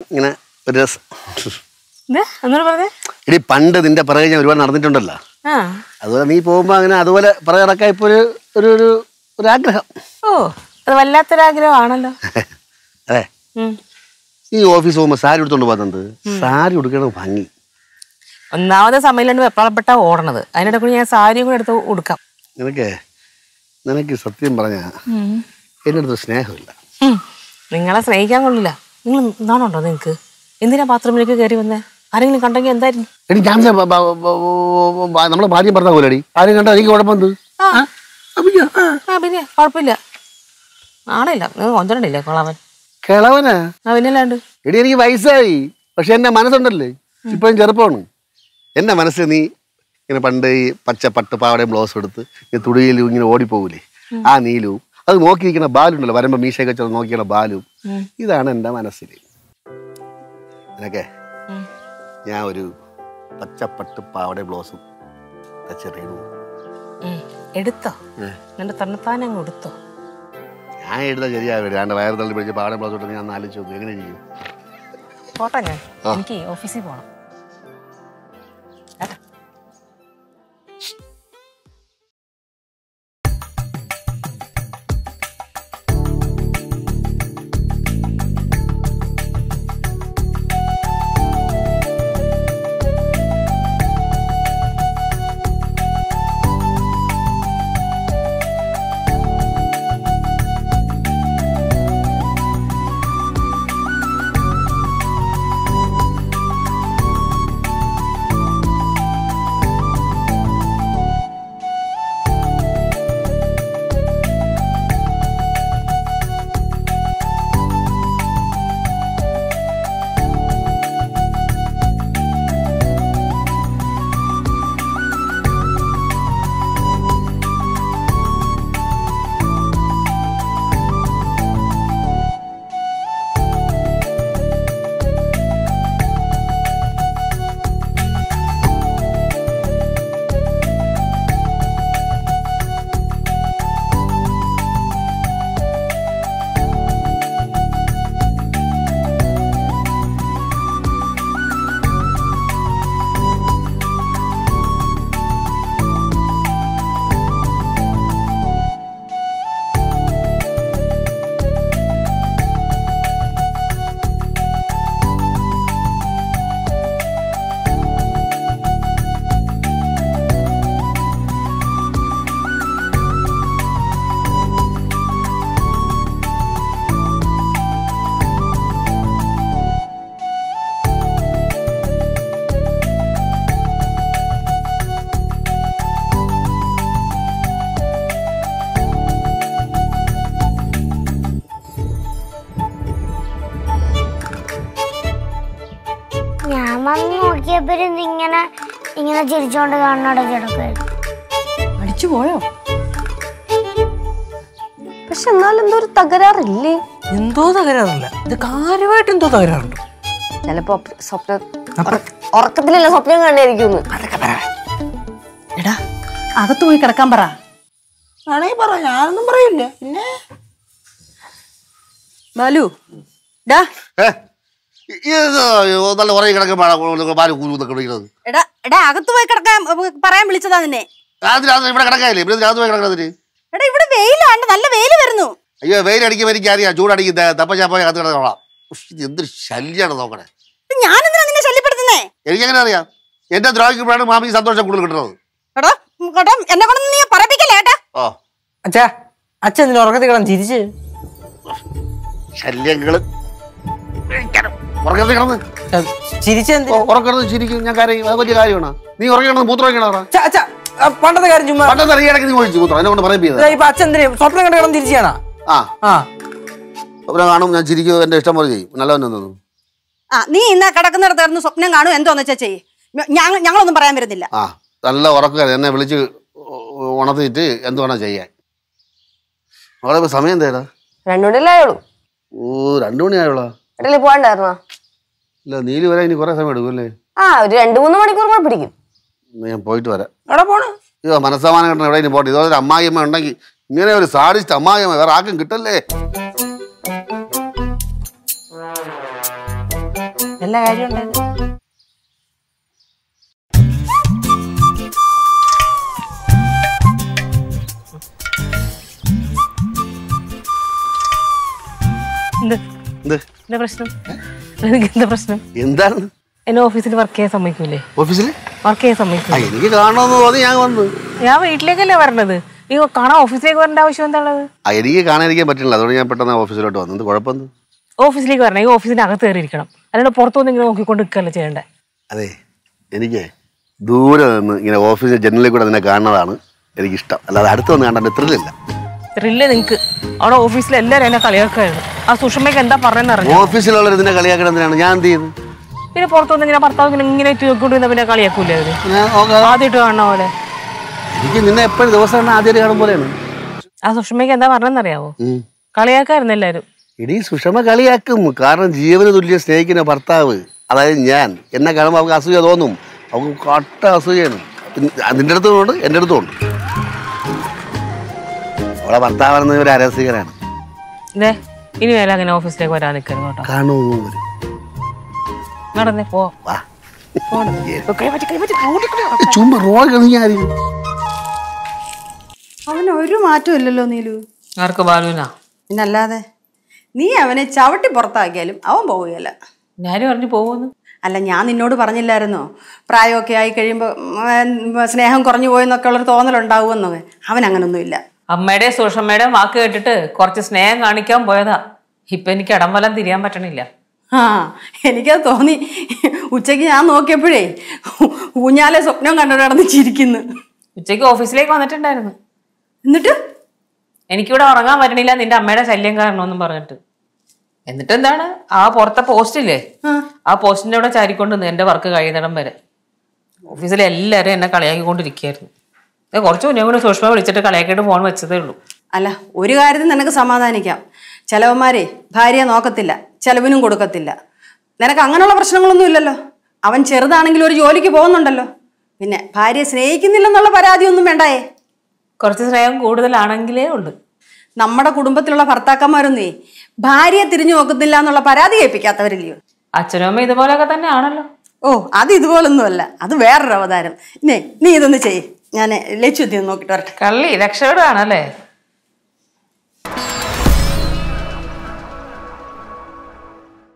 ഇങ്ങനെ ഒരു രസം ഇത് എന്നോട് പറഞ്ഞേ ഇടി പണ്ട് നിന്റെ പിറകെ ഞാൻ ഒരുപാട് നടന്നിട്ടുണ്ടല്ലോ ആ അതുപോലെ നീ പോകുമ്പോൾ അങ്ങനെ അതുപോലെ പിറകെ നടക്കാൻ ഇപ്പോൾ ഒരു ഒരു ഒരു ഒരു ആഗ്രഹം ഓ അത് വല്ലാത്തൊരാഗ്രഹമാണല്ലോ അതെ ഉം. ഈ ഓഫീസ് പോകുമ്പോൾ സാരി എടുത്തോണ്ട് പോകുന്നത് സാരി ഉടുക്കണ ഭംഗി ഒന്നാമത് സമയമില്ലാണ്ട് വെപ്രാളപ്പെട്ടാ ഓടണത് അതിനിടെ കൂടി ഞാൻ സാരിയും കൂടെ എടുത്ത് ഉടുക്കാം നിനക്ക് നിനക്ക് സത്യം പറഞ്ഞ എൻ്റെ അടുത്ത് സ്നേഹമില്ല ഉം. നിങ്ങളെ സ്നേഹിക്കാൻ കൊള്ളില്ല നിങ്ങൾ എന്താണുണ്ടോ നിങ്ങക്ക് എന്തിനാ ബാത്റൂമിലേക്ക് കയറി വന്നേ ആരെങ്കിലും കണ്ടെങ്കിൽ എന്തായിരുന്നു എടി ഞാൻ ബ- ബ- ബ- ബ- നമ്മളെ ഭാര്യ പറഞ്ഞ പോലെ അടി ആരും കണ്ടാ എനിക്ക് കുഴപ്പമെന്ത് ആ ആ പിന്നെ കുഴപ്പമില്ല നാളെയില്ല നിങ്ങൾ കൊഞ്ചണില്ലേ കൊളാവൻ കിളവനാ ആ പിന്നല്ലാണ്ട് എടി എനിക്ക് വയസ്സായി പക്ഷെ എൻ്റെ മനസ്സുണ്ടല്ലേ ഇപ്പോഴും ചെറുപ്പമാണ് എൻ്റെ മനസ്സ് നീ ഇങ്ങനെ പണ്ട് ഈ പച്ച പട്ട് പാവടയും ബ്ലൗസ് എടുത്ത് ഈ തുടിയിൽ ഇങ്ങനെ ഓടിപ്പോകൂലേ ആ നീലവും അത് നോക്കിയിരിക്കുന്ന ബാലുണ്ടല്ലോ വരുമ്പോൾ മീശയൊക്കെ ചെന്ന് നോക്കിയുള്ള ബാലും ഇതാണ് എൻ്റെ മനസ്സിൽ നിനക്കെ ഉം. ഞാൻ ഒരു പച്ചപ്പട്ട് പാവട ബ്ലൗസും ചെറിയ ഉം. എടുത്തോ എന്റെ തന്നെത്താൻ അങ്ങ് എടുത്തോ ഞാൻ എഴുതാൻ ശരിയാവില്ല ഞാൻ വയറ് തള്ളി പിടിച്ച് പാവട ബ്ലൗസ് ഇട്ട് ഞാൻ ആലോചിച്ച് നോക്കും എങ്ങനെ ചെയ്യും പോട്ടെ ഞാൻ എനിക്ക് ഓഫീസിൽ പോണം ഏട്ടാ. ഞാൻ വന്ന് നോക്കിയപ്പോഴും ഇങ്ങനെ ഇങ്ങനെ ചിരിച്ചോണ്ട് കണ്ണട കിടക്കുമായിരുന്നു അടിച്ചു പോയോ പക്ഷെ എന്നാലും എന്തോ ഒരു തകരാറില്ലേ എന്തോ തകരാറില്ല ഇത് കാര്യമായിട്ട് എന്തോ തകരാറുണ്ട് ചിലപ്പോ സ്വപ്ന ഉറക്കത്തിലല്ല സ്വപ്നം കണ്ടായിരിക്കും എടാ അകത്ത് പോയി കിടക്കാൻ പറ ആണെങ്കിൽ പറ ഞാനൊന്നും പറയില്ല പിന്നെ ബാലു ഡാ ഏ? ഇത് നല്ല ഉറങ്ങി കിടക്കുമ്പോഴാണ് പാല് കൂന്നൊക്കെ വിളിക്കുന്നത് എടാ എടാ അകത്ത് പോയി കിടക്കാൻ ഉം, പറയാൻ വിളിച്ചതാ നിന്നെ രാത്രി രാത്രി ഇവിടെ കിടക്കാല്ലേ ഇവിടെ രാത്രി പോയി കിടക്കുന്നതിന് എടാ ഇവിടെ വെയിലാണ്ട് നല്ല വെയില് വരുന്നു അയ്യോ വെയിലടിക്കുമ്പോൾ എനിക്ക് അറിയാം ചൂടടിക്കും തപ്പ ഞാൻ പോയി കത്ത് കിടന്നോളാം ഉഷ്, ഇത് എന്തൊരു ശല്യമാണ് നോക്കണേ ഞാൻ എന്തിനാ നിന്നെ ശല്യപ്പെടുത്തുന്നേ എനിക്കെങ്ങനെ അറിയാം എന്റെ ദ്രോഹിക്കുമ്പോഴാണ് മാമിക്ക് സന്തോഷം കൂടുതൽ കിട്ടുന്നത് എടാ ഉം, കേട്ടോ എന്നെ കൊണ്ടൊന്നും നീ പറപ്പിക്കല്ലേ ഏട്ടാ ഓ അച്ഛാ അച്ഛൻ ഇതിന് ഉറക്കത്തിൽ കിടന്ന് ചിരിച്ച് ശല്യങ്ങള് ഉറക്കത്തിൽ കിടന്ന് ചിരിച്ചെന്ത് ഓ, ഉറക്കത്തിൽ ചിരിക്കും ഞാൻ കാര്യം അത് വലിയ കാര്യമാണ് നീ ഉറങ്ങണത് മൂത്രം ഒഴിക്കണ അച്ഛാ അച്ഛാ ആ, പണ്ടത്തെ കാര്യം ചുമ്മാ പണ്ടത്തെ ഇറങ്ങിയിടക്ക് നീ ഒഴിച്ചു മൂത്രം എന്നെ കൊണ്ട് ഇതാ, പറയിപ്പിച്ചത് ഇപ്പൊ അച്ഛൻ എന്തിനാ സ്വപ്നം കണ്ട് കിടന്ന് ചിരിച്ചാണോ ആ ആ അവരെ കാണും ഞാൻ ചിരിക്കും എന്റെ ഇഷ്ടം പോലെ ചെയ്യും നല്ലവൻ തോന്നുന്നു ആ നീ ഇന്ന് കിടക്കുന്നിടത്ത് കിടന്ന് സ്വപ്നം കാണും എന്തോന്ന് വെച്ചാ ചെയ്യ് ഞങ്ങൾ ഞങ്ങളൊന്നും പറയാൻ വരുന്നില്ല ആ നല്ല ഉറക്കം എന്നെ വിളിച്ച് ഉ- ഉണർത്തിയിട്ട് എന്ത് വേണം ചെയ്യാൻ അവിടെ ഇപ്പൊ സമയം എന്തേടാ രണ്ടുമണിയല്ലേ ആയുള്ളൂ ഓ രണ്ടു മണിയായോളാ എടയില് പോകണ്ടായിരുന്നോ ഇല്ല നീല് വരാൻ ഇനി കുറെ സമയം എടുക്കും അല്ലേ ആ ഒരു രണ്ടു മൂന്ന് മണിക്കൂർ കൂടെ പിടിക്കും എന്നാ ഞാൻ പോയിട്ട് വരാം എവിടെ പോണ് അയ്യോ മനസ്സമാനം കിട്ടണം എവിടെയും പോട്ടെ ഇതുപോലെ ഒരു അമ്മായിയമ്മ ഉണ്ടെങ്കിൽ ഇങ്ങനെ ഒരു സാഡിസ്റ്റ് അമ്മായിയമ്മ വേറെ ആർക്കും കിട്ടല്ലേ അതല്ല കാര്യം ഉണ്ടായത് എന്ത് എന്ത് എന്താ പ്രശ്നം നിനക്ക് എന്താ പ്രശ്നം എന്താണ് എന്നെ ഓഫീസിൽ വർക്ക് ചെയ്യാൻ സമ്മതിക്കൂലേ ഓഫീസിൽ വർക്ക് ചെയ്യാൻ ആ സമ്മതിക്കൂലേ എനിക്ക് കാണണമെന്ന് തോന്നി ഞാൻ വന്നു ഞാൻ വീട്ടിലേക്കല്ലേ വരണത് നീ കാണാൻ ഓഫീസിലേക്ക് വരേണ്ട ആവശ്യം എന്താണുള്ളത് ആ എനിക്ക് കാണാതിരിക്കാൻ പറ്റില്ല അതുകൊണ്ട് ഞാൻ പെട്ടെന്ന് ഓഫീസിലോട്ട് വന്നത് കുഴപ്പമൊന്നും ഓഫീസിലേക്ക് വരണം ഈ ഓഫീസിന്റെ അകത്ത് കയറിയിരിക്കണം അല്ലാണ്ട് പുറത്തുനിന്ന് ഇങ്ങനെ നോക്കിക്കൊണ്ട് നിൽക്കല്ലേ ചെയ്യണ്ടേ അതെ എനിക്ക് ദൂരെ നിന്ന് ഇങ്ങനെ ഓഫീസിൽ ജനലിൽ കൂടെ നിന്നെ കാണുന്നതാണ് എനിക്കിഷ്ടം അല്ലാതെ അടുത്ത് വന്ന് കാണാൻ ത്രില്ലില്ല ത്രില്ല് നിങ്ങക്ക് അവിടെ ഓഫീസിൽ എല്ലാവരും എന്നെ കളിയാക്കായിരുന്നു ആ സുഷമയ്ക്ക് എന്താ പറഞ്ഞെന്ന് അറിഞ്ഞു ഓഫീസിലുള്ളവർ ഇതിനെ കളിയാക്കണമെന്നാണ് ഞാൻ എന്ത് ചെയ്തു പിന്നെ പുറത്തുനിന്ന് ഇങ്ങനെ ഭർത്താവ് ഇങ്ങനെ ഇങ്ങനെ നോക്കിക്കൊണ്ടിരുന്ന പിന്നെ കളിയാക്കൂലേ അവര് ഞാൻ നോക്കാം. ആദ്യമായിട്ട് കാണുന്ന പോലെ എനിക്ക് നിന്നെ എപ്പോഴും ദിവസം ആദ്യമായിട്ട് കാണും പോലെയാണ് ആ സുഷമയ്ക്ക് എന്താ പറഞ്ഞെന്നറിയാവോ ഉം. കളിയാക്കായിരുന്നു എല്ലാവരും ഇടീ സുഷമ കളിയാക്കും കാരണം ജീവന് തുല്യം സ്നേഹിക്കുന്ന ഭർത്താവ് അതായത് ഞാൻ എന്നെ കാണുമ്പോൾ അവൾക്ക് അസൂയ തോന്നും അവൾക്ക് കട്ട അസൂയാണ് ഇൻ- നിന്റെ അടുത്തും ഉണ്ട് എൻ്റെ അടുത്തും ഉണ്ട് അവളെ ഭർത്താവാണെന്ന് ഒരു അരസികനാണ് ഇതേ ഇനി വേല അങ്ങനെ ഓഫീസിലേക്ക് വരാൻ നിൽക്കരുത് കേട്ടോ കാണുമെന്നും വരും നടന്നേ പോ വാ പോണം. കൈമാറ്റി, കൈമാറ്റി, അങ്ങോട്ട് ഇങ്ങോട്ട്. ചുമ്മാ റോഡ് കളിഞ്ഞാരും അവന് ഒരു മാറ്റവും ഇല്ലല്ലോ നീലു ആർക്ക് ബാലുവിനാ പിന്നല്ലാതെ നീ അവനെ ചവിട്ടി പുറത്താക്കിയാലും അവൻ പോവുകയല്ല ഞാനും പറഞ്ഞു പോകുന്നു അല്ല ഞാൻ നിന്നോട് പറഞ്ഞില്ലായിരുന്നോ പ്രായമൊക്കെ ആയി കഴിയുമ്പോൾ സ്നേഹം കുറഞ്ഞു പോയെന്നൊക്കെ ഉള്ളൊരു തോന്നലുണ്ടാവുമെന്നൊക്കെ അവൻ അങ്ങനൊന്നുമില്ല അമ്മയുടെ സുഷമ്മയുടെയും വാക്ക് കേട്ടിട്ട് കുറച്ച് സ്നേഹം കാണിക്കാൻ പോയതാ ഇപ്പൊ എനിക്ക് ഇടംവലം തിരിയാൻ പറ്റണില്ല ആ എനിക്കത് തോന്നി ഉച്ചയ്ക്ക് ഞാൻ നോക്കിയപ്പോഴേ ഊഞ്ഞാലെ സ്വപ്നം കണ്ടു നടന്ന് ചിരിക്കുന്നു ഉച്ചയ്ക്ക് ഓഫീസിലേക്ക് വന്നിട്ടുണ്ടായിരുന്നു എന്നിട്ട് എനിക്കിവിടെ ഉറങ്ങാൻ പറ്റണില്ല നിന്റെ അമ്മയുടെ ശല്യം കാരണമെന്നും പറഞ്ഞിട്ട് എന്നിട്ട് എന്താണ് ആ പുറത്തെ പോസ്റ്റ് ഇല്ലേ ആ പോസ്റ്റിന്റെ അവിടെ ചാരിക്കൊണ്ട് നിന്ന് എന്റെ വർക്ക് കഴിയുന്നിടം വരെ ഓഫീസിലെ എല്ലാവരും എന്നെ കളിയാക്കിക്കൊണ്ടിരിക്കുകയായിരുന്നു ദേ കുറച്ച് മുന്നേ കൂടി സൂക്ഷ്മ വിളിച്ചിട്ട് കളിയാക്കിയിട്ട് ഫോൺ വെച്ചതേ ഉള്ളൂ അല്ല ഒരു കാര്യത്തിൽ നിനക്ക് സമാധാനിക്കാം ചിലവന്മാരെ ഭാര്യയെ നോക്കത്തില്ല ചെലവിനും കൊടുക്കത്തില്ല നിനക്ക് അങ്ങനെയുള്ള പ്രശ്നങ്ങളൊന്നും ഇല്ലല്ലോ അവൻ ചെറുതാണെങ്കിലും ഒരു ജോലിക്ക് പോകുന്നുണ്ടല്ലോ പിന്നെ ഭാര്യയെ സ്നേഹിക്കുന്നില്ലെന്നുള്ള പരാതിയൊന്നും വേണ്ടായേ കുറച്ച് സ്നേഹം കൂടുതലാണെങ്കിലേ ഉള്ളൂ നമ്മുടെ കുടുംബത്തിലുള്ള ഭർത്താക്കന്മാരൊന്നേ ഭാര്യയെ തിരിഞ്ഞു നോക്കുന്നില്ല എന്നുള്ള പരാതി കേൾപ്പിക്കാത്തവരില്ലയോ അച്ഛനും അമ്മ ഇതുപോലെയൊക്കെ തന്നെ ആണല്ലോ ഓ അത് ഇതുപോലൊന്നുമല്ല അത് വേറൊരു അവതാരം നേ നീ ഇതൊന്ന് ചെയ്യ് ഞാൻ ലക്ഷ്യത്തിൽ നോക്കിയിട്ട് വരട്ടെ കള്ളി രക്ഷപ്പെടുകയാണല്ലേ